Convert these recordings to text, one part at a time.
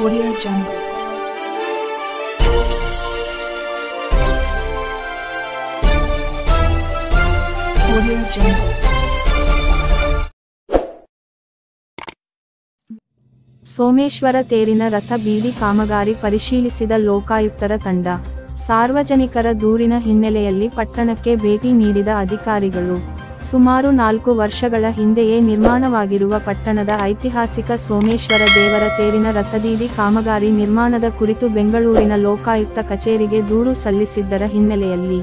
Audio Jungle. Audio Jungle. Someshwara ತೇರಿನ ರಥ ಬೀದಿ ಕಾಮಗಾರಿ ಪರಿಶೀಲಿಸಿದ ಲೋಕಾಯುಕ್ತರ ತಂಡ ಸಾರ್ವಜನಿಕರ ದೂರಿನ ಹಿನ್ನೆಲೆಯಲ್ಲಿ ಪಟ್ಟಣಕ್ಕೆ ಭೇಟಿ ನೀಡಿದ ಅಧಿಕಾರಿಗಳು ಸುಮಾರು ನಾಲ್ಕು ವರ್ಷಗಳ ಹಿಂದೆಯೇ ನಿರ್ಮಾಣವಾಗಿರುವ ಪಟ್ಟಣದ ಐತಿಹಾಸಿಕ ಸೋಮೇಶ್ವರ ದೇವರ ತೇರಿನ ರಥಬೀದಿ ಕಾಮಗಾರಿ ನಿರ್ಮಾಣದ ಕುರಿತು ಬೆಂಗಳೂರಿನ ಲೋಕಾಯುಕ್ತ ಕಚೇರಿಗೆ ದೂರು ಸಲ್ಲಿಸಿದ್ದರ ಹಿನ್ನೆಲೆಯಲ್ಲಿ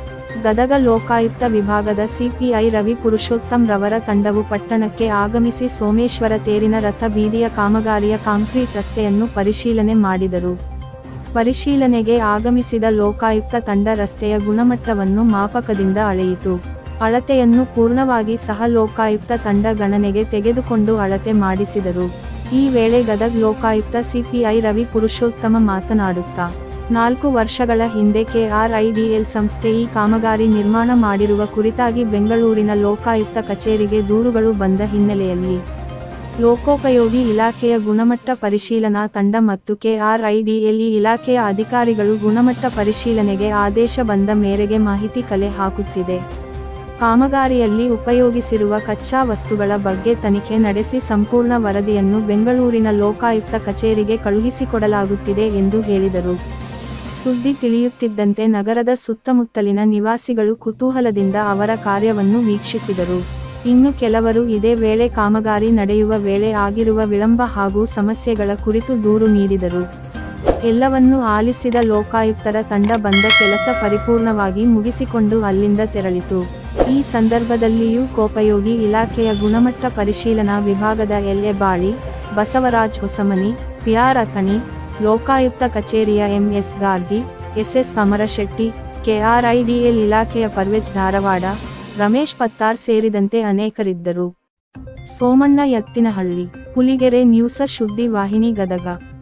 ಗದಗ ಲೋಕಾಯುಕ್ತ ವಿಭಾಗದ ಸಿಪಿಐ ರವಿ ಪುರುಷೋತ್ತಮ್ ರವರ ತಂಡವು ಪಟ್ಟಣಕ್ಕೆ ಆಗಮಿಸಿ ಸೋಮೇಶ್ವರ ತೇರಿನ ರಥ ಬೀದಿಯ ಕಾಮಗಾರಿಯ ಕಾಂಕ್ರೀಟ್ ರಸ್ತೆಯನ್ನು ಪರಿಶೀಲನೆ ಮಾಡಿದರು ಪರಿಶೀಲನೆಗೆ ಆಗಮಿಸಿದ ಲೋಕಾಯುಕ್ತ ತಂಡ ರಸ್ತೆಯ ಗುಣಮಟ್ಟವನ್ನು ಮಾಪಕದಿಂದ ಅಳೆಯಿತು ಅಳತೆಯನ್ನು ಪೂರ್ಣವಾಗಿ ಸಹ ಲೋಕಾಯುಕ್ತ ತಂಡ ಗಣನೆಗೆ ತೆಗೆದುಕೊಂಡು ಅಳತೆ ಮಾಡಿಸಿದರು ಈ ವೇಳೆ ಗದಗ್ ಲೋಕಾಯುಕ್ತ ಸಿಪಿಐ ರವಿ ಪುರುಷೋತ್ತಮ ಮಾತನಾಡುತ್ತಾ ನಾಲ್ಕು ವರ್ಷಗಳ ಹಿಂದೆ ಕೆಆರ್ಐಡಿಎಲ್ ಸಂಸ್ಥೆ ಈ ಕಾಮಗಾರಿ ನಿರ್ಮಾಣ ಮಾಡಿರುವ ಕುರಿತಾಗಿ ಬೆಂಗಳೂರಿನ ಲೋಕಾಯುಕ್ತ ಕಚೇರಿಗೆ ದೂರುಗಳು ಬಂದ ಹಿನ್ನೆಲೆಯಲ್ಲಿ ಲೋಕೋಪಯೋಗಿ ಇಲಾಖೆಯ ಗುಣಮಟ್ಟ ಪರಿಶೀಲನಾ ತಂಡ ಮತ್ತು ಕೆಆರ್ಐಡಿಎಲ್ ಈ ಇಲಾಖೆಯ ಅಧಿಕಾರಿಗಳು ಗುಣಮಟ್ಟ ಪರಿಶೀಲನೆಗೆ ಆದೇಶ ಬಂದ ಮೇರೆಗೆ ಮಾಹಿತಿ ಕಲೆ ಹಾಕುತ್ತಿದೆ ಕಾಮಗಾರಿಯಲ್ಲಿ ಉಪಯೋಗಿಸಿರುವ ಕಚ್ಚಾ ವಸ್ತುಗಳ ಬಗ್ಗೆ ತನಿಖೆ ನಡೆಸಿ ಸಂಪೂರ್ಣ ವರದಿಯನ್ನು ಬೆಂಗಳೂರಿನ ಲೋಕಾಯುಕ್ತ ಕಚೇರಿಗೆ ಕಳುಹಿಸಿಕೊಡಲಾಗುತ್ತಿದೆ ಎಂದು ಹೇಳಿದರು ಸುದ್ದಿ ತಿಳಿಯುತ್ತಿದ್ದಂತೆ ನಗರದ ಸುತ್ತಮುತ್ತಲಿನ ನಿವಾಸಿಗಳು ಕುತೂಹಲದಿಂದ ಅವರ ಕಾರ್ಯವನ್ನು ವೀಕ್ಷಿಸಿದರು ಇನ್ನು ಕೆಲವರು ಇದೇ ವೇಳೆ ಕಾಮಗಾರಿ ನಡೆಯುವ ವೇಳೆ ಆಗಿರುವ ವಿಳಂಬ ಹಾಗೂ ಸಮಸ್ಯೆಗಳ ಕುರಿತು ದೂರು ನೀಡಿದರು ಎಲ್ಲವನ್ನೂ ಆಲಿಸಿದ ಲೋಕಾಯುಕ್ತರ ತಂಡ ಬಂದ ಕೆಲಸ ಪರಿಪೂರ್ಣವಾಗಿ ಮುಗಿಸಿಕೊಂಡು ಅಲ್ಲಿಂದ ತೆರಳಿತು ಈ ಸಂದರ್ಭದಲ್ಲಿಯೂ ಕೋಪಯೋಗಿ ಇಲಾಖೆಯ ಗುಣಮಟ್ಟ ಪರಿಶೀಲನಾ ವಿಭಾಗದ ಎಲ್ಎ ಬಾಳಿ ಬಸವರಾಜ್ ಹೊಸಮನಿ ಪಿಆರ್ ಅಥಣಿ ಲೋಕಾಯುಕ್ತ ಕಚೇರಿಯ MS Gargi SS Amarashetti KRIDL ಇಲಾಖೆಯ ಪರ್ವೇಜ್ ಧಾರವಾಡ ರಮೇಶ್ ಪತ್ತಾರ್ ಸೇರಿದಂತೆ ಅನೇಕರಿದ್ದರು ಸೋಮಣ್ಣ ಯತ್ತಿನಹಳ್ಳಿ ಹುಲಿಗೆರೆ ನ್ಯೂಸ ಸುದ್ದಿ ವಾಹಿನಿ ಗದಗ